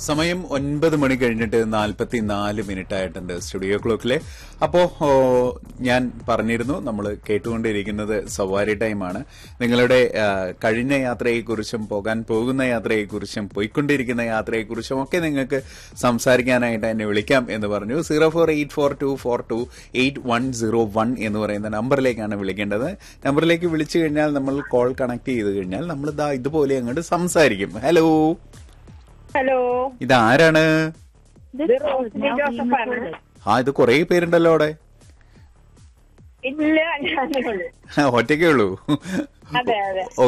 സമയം ഒൻപത് മണി കഴിഞ്ഞിട്ട് നാൽപ്പത്തി നാല് മിനിറ്റ് ആയിട്ടുണ്ട് സ്റ്റുഡിയോ ക്ലോക്കിലെ അപ്പോ ഓ, ഞാൻ പറഞ്ഞിരുന്നു നമ്മൾ കേട്ടുകൊണ്ടിരിക്കുന്നത് സവാരി ടൈമാണ് നിങ്ങളുടെ ആ, കഴിഞ്ഞ യാത്രയെക്കുറിച്ചും പോകാൻ പോകുന്ന യാത്രയെക്കുറിച്ചും പോയിക്കൊണ്ടിരിക്കുന്ന യാത്രയെക്കുറിച്ചും ഒക്കെ നിങ്ങൾക്ക് സംസാരിക്കാനായിട്ട് എന്നെ വിളിക്കാം എന്ന് പറഞ്ഞു zero four eight four two four two eight one zero one എന്ന് പറയുന്ന നമ്പറിലേക്കാണ് വിളിക്കേണ്ടത് നമ്പറിലേക്ക് വിളിച്ചു കഴിഞ്ഞാൽ നമ്മൾ കോൾ കണക്ട് ചെയ്ത് കഴിഞ്ഞാൽ നമ്മൾ ദാ ഇതുപോലെ അങ്ങോട്ട് സംസാരിക്കും ഹലോ ഹലോ ഇതാരാണ് ഇത് റോസ്ലി ജോസഫാണ് ആ ഇത് കുറേ പേരുണ്ടല്ലോ അവിടെ ഇല്ല ഞാനേ ഉള്ളൂ ഒറ്റയ്ക്കേ ഉള്ളൂ അതെ അതെ